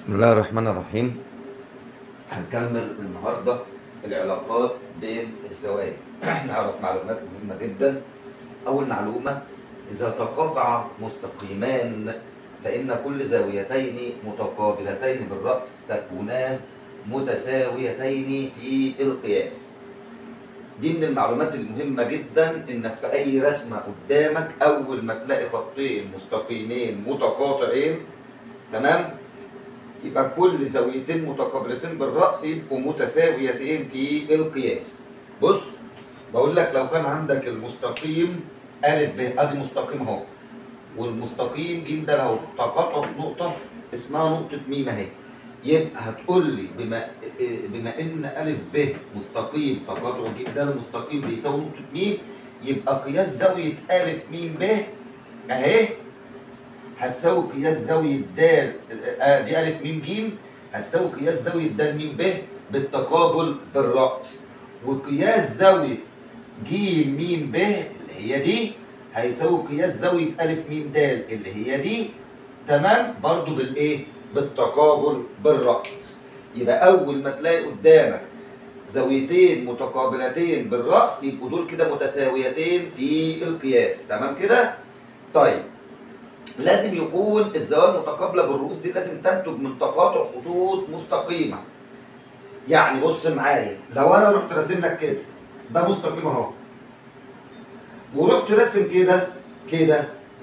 بسم الله الرحمن الرحيم هنكمل النهارده العلاقات بين الزوايا نعرف معلومات مهمة جدا أول معلومة إذا تقاطع مستقيمان فإن كل زاويتين متقابلتين بالرأس تكونان متساويتين في القياس دي من المعلومات المهمة جدا إنك في أي رسمة قدامك أول ما تلاقي خطين مستقيمين متقاطعين تمام يبقى كل زاويتين متقابلتين بالرأس يبقوا متساويتين في القياس بص بقول لك لو كان عندك المستقيم ألف ب أدي مستقيم أهو والمستقيم ج ده اهو تقاطعوا في نقطة اسمها نقطة م أهي يبقى هتقول لي بما بما إن ألف ب مستقيم تقاطع ج ده المستقيم بيساوي نقطة م يبقى قياس زاوية ألف م ب أهي هتساوي قياس زاوية د آه دي ألف م ج هتساوي قياس زاوية د م ب بالتقابل بالرأس وقياس زاوية ج م ب اللي هي دي هيساوي قياس زاوية ألف م د اللي هي دي تمام برضو بالإيه؟ بالتقابل بالرأس يبقى أول ما تلاقي قدامك زاويتين متقابلتين بالرأس يبقوا دول كده متساويتين في القياس تمام كده؟ طيب لازم يكون الزوايا المتقابله بالرؤوس دي لازم تنتج من تقاطع خطوط مستقيمه يعني بص معايا لو انا رحت راسم لك كده ده مستقيم اهو ورحت راسم كده كده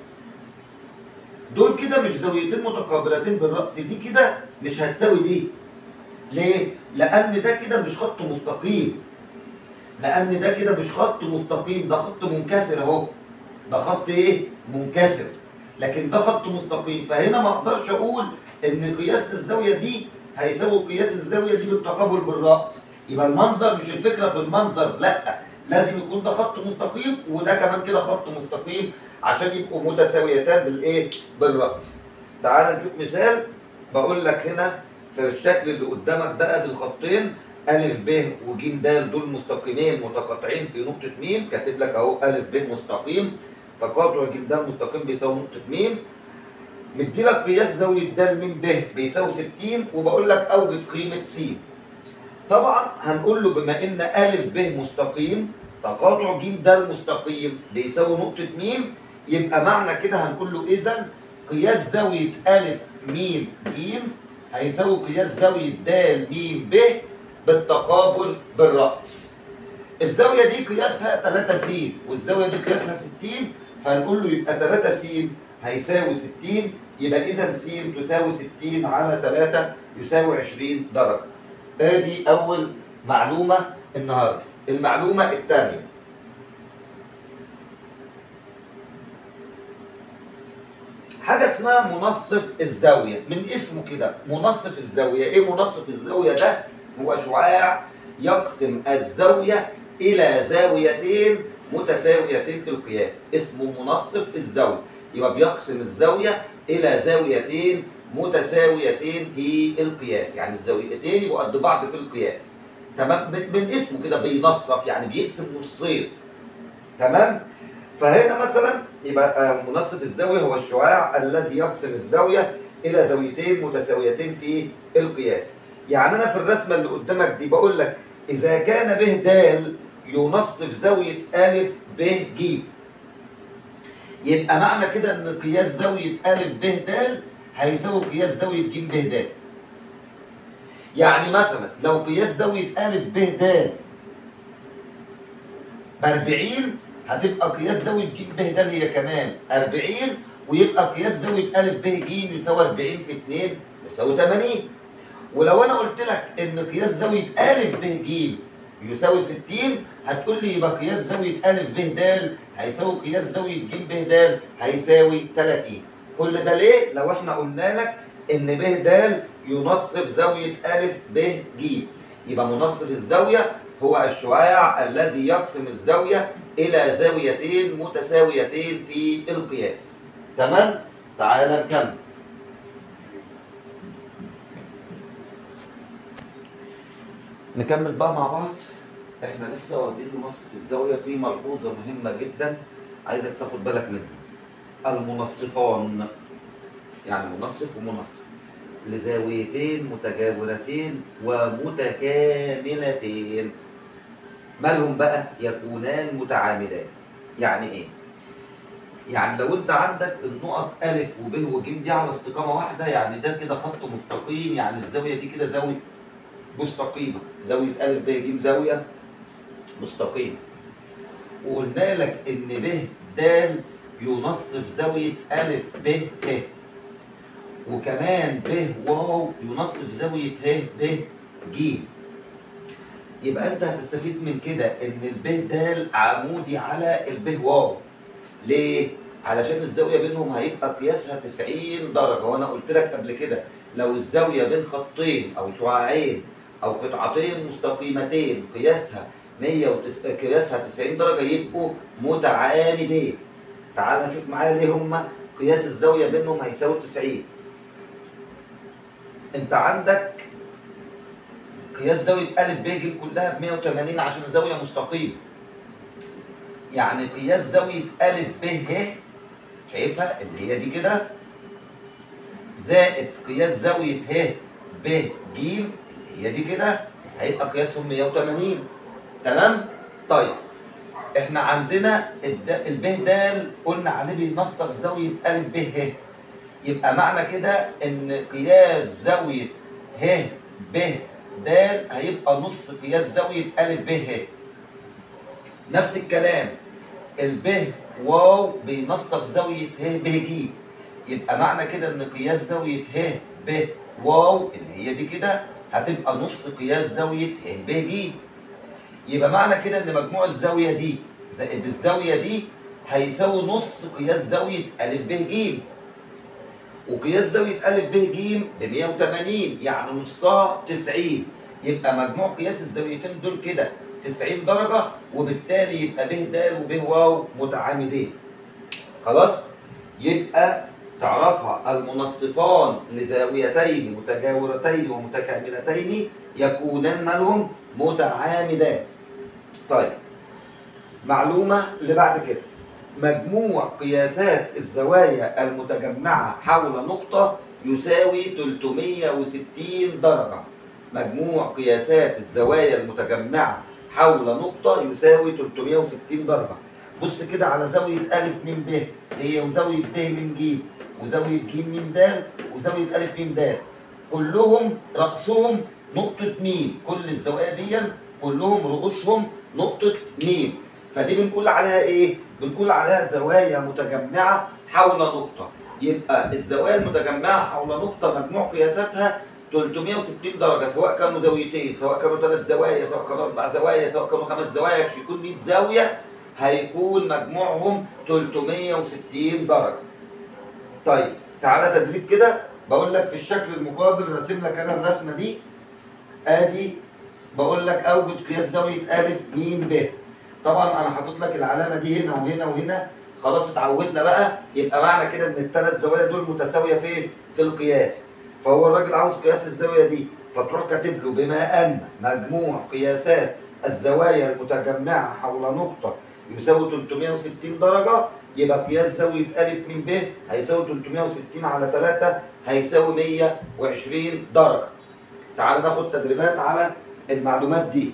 دول كده مش زاويتين متقابلتين بالراس دي كده مش هتساوي دي ليه لان ده كده مش خط مستقيم لان ده كده مش خط مستقيم ده خط منكسر اهو ده خط ايه منكسر لكن ده خط مستقيم فهنا ما اقدرش اقول ان قياس الزاويه دي هيساوي قياس الزاويه دي بالتقابل بالراس يبقى المنظر مش الفكره في المنظر لا لازم يكون ده خط مستقيم وده كمان كده خط مستقيم عشان يبقوا متساويتان بالايه بالراس تعال نشوف مثال بقول لك هنا في الشكل اللي قدامك ده ادي الخطين ألف ب وج د دول مستقيمين متقاطعين في نقطة م كاتب لك أهو ألف ب مستقيم تقاطع ج د مستقيم بيساوي نقطة م مدي لك قياس زاوية د م ب بيساوي 60 وبقول لك أوجد قيمة س طبعا هنقول له بما إن أ ب مستقيم تقاطع ج د مستقيم بيساوي نقطة م يبقى معنى كده هنقول له إذا قياس زاوية أ م ج هيساوي قياس زاوية د م ب بالتقابل بالرأس الزاوية دي قياسها 3 س والزاوية دي قياسها 60 فهنقول له يبقى 3 س هيساوي 60 يبقى إذا س تساوي 60 على 3 يساوي 20 درجة. ادي أول معلومة النهاردة. المعلومة الثانية حاجة اسمها منصف الزاوية من اسمه كده منصف الزاوية ايه منصف الزاوية ده هو شعاع يقسم الزاوية إلى زاويتين متساويتين في القياس اسمه منصف الزاوية يبقى بيقسم الزاوية إلى زاويتين متساويتين في القياس يعني الزاويتين يبقوا قد بعض في القياس تمام من اسمه كده بينصف يعني بيقسم نصين تمام فهنا مثلا يبقى منصف الزاوية هو الشعاع الذي يقسم الزاوية إلى زاويتين متساويتين في القياس يعني أنا في الرسمة اللي قدامك دي بقول لك إذا كان ب د ينصف زاوية أ ب ج يبقى معنى كده إن قياس زاوية أ ب د هيساوي قياس زاوية ج ب د يعني مثلا لو قياس زاوية أ ب د ب 40 هتبقى قياس زاوية ج ب د هي كمان 40 ويبقى قياس زاوية أ ب ج يساوي 40 في 2 يساوي 80 ولو انا قلت لك ان قياس زاويه ا ب ج يساوي 60 هتقول لي يبقى قياس زاويه ا ب د هيساوي قياس زاويه ج ب د هيساوي 30 كل ده ليه لو احنا قلنا لك ان ب د ينصف زاويه ا ب ج يبقى منصف الزاويه هو الشعاع الذي يقسم الزاويه الى زاويتين متساويتين في القياس تمام تعال نكمل نكمل بقى مع بعض احنا لسه واخدين منصف الزاويه في ملحوظه مهمه جدا عايزك تاخد بالك منها المنصفان يعني منصف ومنصف لزاويتين متجاورتين ومتكاملتين مالهم بقى يكونان متعامدان يعني ايه يعني لو انت عندك النقط أ وب وج دي على استقامة واحدة يعني ده كده خط مستقيم يعني الزاوية دي كده زاوية مستقيمة زاوية أ ب ج زاوية مستقيمة وقلنا لك إن ب د ينصف زاوية أ ب ه وكمان ب واو ينصف زاوية ه ب ج يبقى انت هتستفيد من كده ان الب د عمودي على الب واو ليه؟ علشان الزاويه بينهم هيبقى قياسها 90 درجه وانا قلت لك قبل كده لو الزاويه بين خطين او شعاعين او قطعتين مستقيمتين قياسها 100 وتس... قياسها 90 درجه يبقوا متعامدين تعال نشوف معايا ليه هما قياس الزاويه بينهم هيساوي 90 انت عندك قياس زاويه ا ب ج كلها ب 180 عشان زاويه مستقيمه يعني قياس زاويه ا ب ه شايفها اللي هي دي كده زائد قياس زاويه ه ب ج هي دي كده هيبقى قياسهم 180 تمام طيب احنا عندنا الب د قلنا عليه بينصف زاويه ا ب ه يبقى معنى كده ان قياس زاويه ه ب د هيبقى نص قياس زاويه ا ب ه نفس الكلام الب واو بينصف زاويه ه ب ج يبقى معنى كده ان قياس زاويه ه ب واو اللي هي دي كده هتبقى نص قياس زاويه ه ب ج يبقى معنى كده ان مجموع الزاويه دي زائد الزاويه دي هيساوي نص قياس زاويه ا ب ج وقياس زاويه ا ب ج ب 180 يعني نصها 90 يبقى مجموع قياس الزاويتين دول كده 90 درجه وبالتالي يبقى ب د وب واو متعامدين خلاص يبقى تعرفها المنصفان لزاويتين متجاورتين ومتكاملتين يكونان مالهم متعامدان طيب معلومه اللي بعد كده مجموع قياسات الزوايا المتجمعة حول نقطة يساوي 360 درجة مجموع قياسات الزوايا المتجمعة حول نقطة يساوي 360 درجة بص كده على زاوية أ م ب هي وزاوية ب م ج وزاوية ج م د وزاوية أ م د كلهم رأسهم نقطة م كل الزوايا دي كلهم رؤوسهم نقطة م فدي بنقول عليها ايه؟ بنقول عليها زوايا متجمعة حول نقطة يبقى الزوايا المتجمعة حول نقطة مجموع قياساتها 360 درجة سواء كانوا زاويتين سواء كانوا ثلاث زوايا سواء كانوا أربع زوايا سواء كانوا خمس زوايا مش يكون 100 زاوية هيكون مجموعهم 360 درجة. طيب تعالى تدريب كده بقول لك في الشكل المقابل راسم لك انا الرسمة دي ادي بقول لك اوجد قياس زاوية أ م ب طبعا انا حاطط لك العلامه دي هنا وهنا وهنا خلاص اتعودنا بقى يبقى معنى كده ان الثلاث زوايا دول متساويه فين؟ في القياس فهو الراجل عاوز قياس الزاويه دي فتروح كاتب له بما ان مجموع قياسات الزوايا المتجمعه حول نقطه يساوي 360 درجه يبقى قياس زاويه ا م ب هيساوي 360 على 3 هيساوي 120 درجه. تعال ناخد تدريبات على المعلومات دي.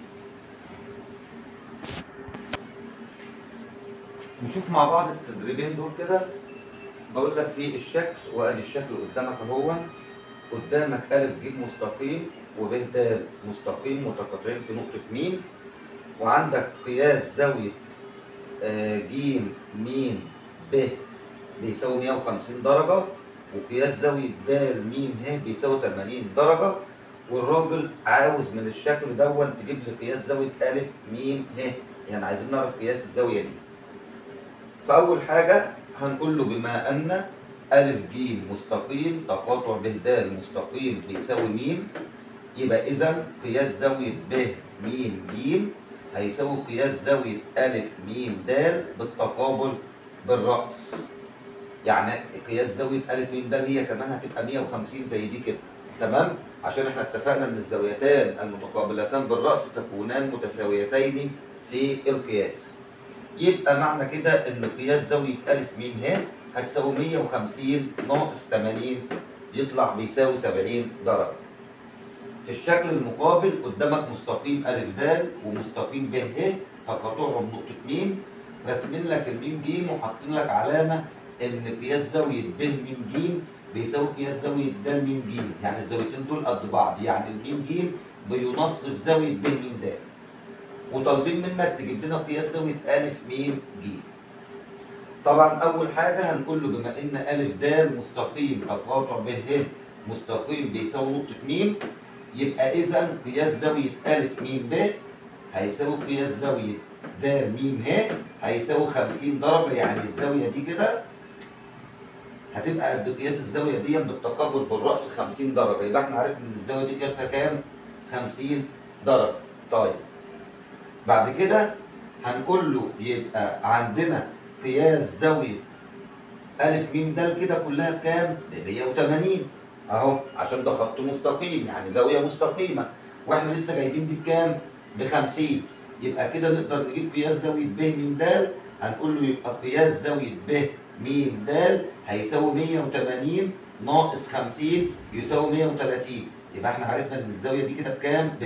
نشوف مع بعض التدريبين دول كده بقول لك في الشكل وادي الشكل قدامك اهو قدامك ا ج مستقيم وب د مستقيم متقاطعين في نقطة م وعندك قياس زاوية آه، ج م ب بيساوي 150 درجة وقياس زاوية د م ه بيساوي 80 درجة والراجل عاوز من الشكل دون تجيب لي قياس زاوية أ م ه يعني عايزين نعرف قياس الزاوية دي فأول حاجة هنقول له بما أن أ ج مستقيم تقاطع ب د مستقيم بيساوي م يبقى إذا قياس زاوية ب م ج هيساوي قياس زاوية أ م د بالتقابل بالرأس يعني قياس زاوية أ م د هي كمان هتبقى 150 زي دي كده تمام عشان احنا اتفقنا ان الزاويتان المتقابلتان بالرأس تكونان متساويتين في القياس يبقى معنى كده ان قياس زاوية أ م ه هتساوي 150 ناقص 80 يطلع بيساوي 70 درجة في الشكل المقابل قدامك مستقيم أ د ومستقيم ب ه تقاطعهم نقطة م راسمين لك الميم ج وحاطين لك علامة إن قياس زاوية ب م ج بيساوي قياس زاوية د م ج يعني الزاويتين دول قد بعض يعني الميم ج بينصف زاوية ب م د وطالبين منك تجيب لنا قياس زاوية أ م ج طبعا أول حاجة هنقول له بما إن أ د مستقيم تقاطع ب ه مستقيم بيساوي نقطة م يبقى إذا قياس زاوية أ م ب هيساوي قياس زاوية د م ه هيساوي 50 درجة يعني الزاوية دي كده هتبقى قد قياس الزاوية دي بالتقابل بالرأس 50 درجة يبقى احنا عرفنا إن الزاوية دي قياسها كام؟ 50 درجة طيب بعد كده هنقول له يبقى عندنا قياس زاوية أ م د كده كلها بكام؟ ب 180 أهو عشان ده خط مستقيم يعني زاوية مستقيمة وإحنا لسه جايبين دي بكام؟ ب 50 يبقى كده نقدر نجيب قياس زاوية ب م د هنقول له يبقى قياس زاوية ب م د هيساوي 180 ناقص 50 يساوي 130 يبقى احنا عرفنا ان الزاوية دي كده بكام؟ ب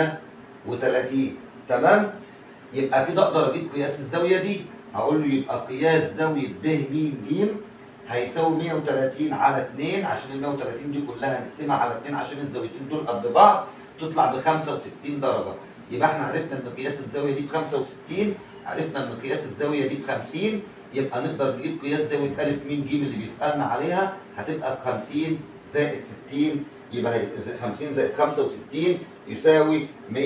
130 تمام؟ يبقى كده اقدر اجيب قياس الزاوية دي هقول له يبقى قياس زاوية ب م ج هيساوي 130 على 2 عشان ال 130 دي كلها هنقسمها على 2 عشان الزاويتين دول قد بعض تطلع ب 65 درجة يبقى احنا عرفنا ان قياس الزاوية دي ب 65 عرفنا ان قياس الزاوية دي ب 50 يبقى نقدر نجيب قياس زاوية أ م ج اللي بيسألنا عليها هتبقى 50 زائد 60 يبقى 50 زائد 65 يساوي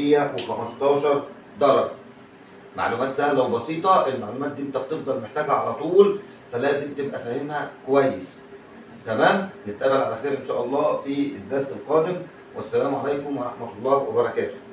115 درجة معلومات سهلة وبسيطة المعلومات دي انت بتفضل محتاجها على طول فلازم تبقى فاهمها كويس تمام نتقابل على خير ان شاء الله في الدرس القادم والسلام عليكم ورحمة الله وبركاته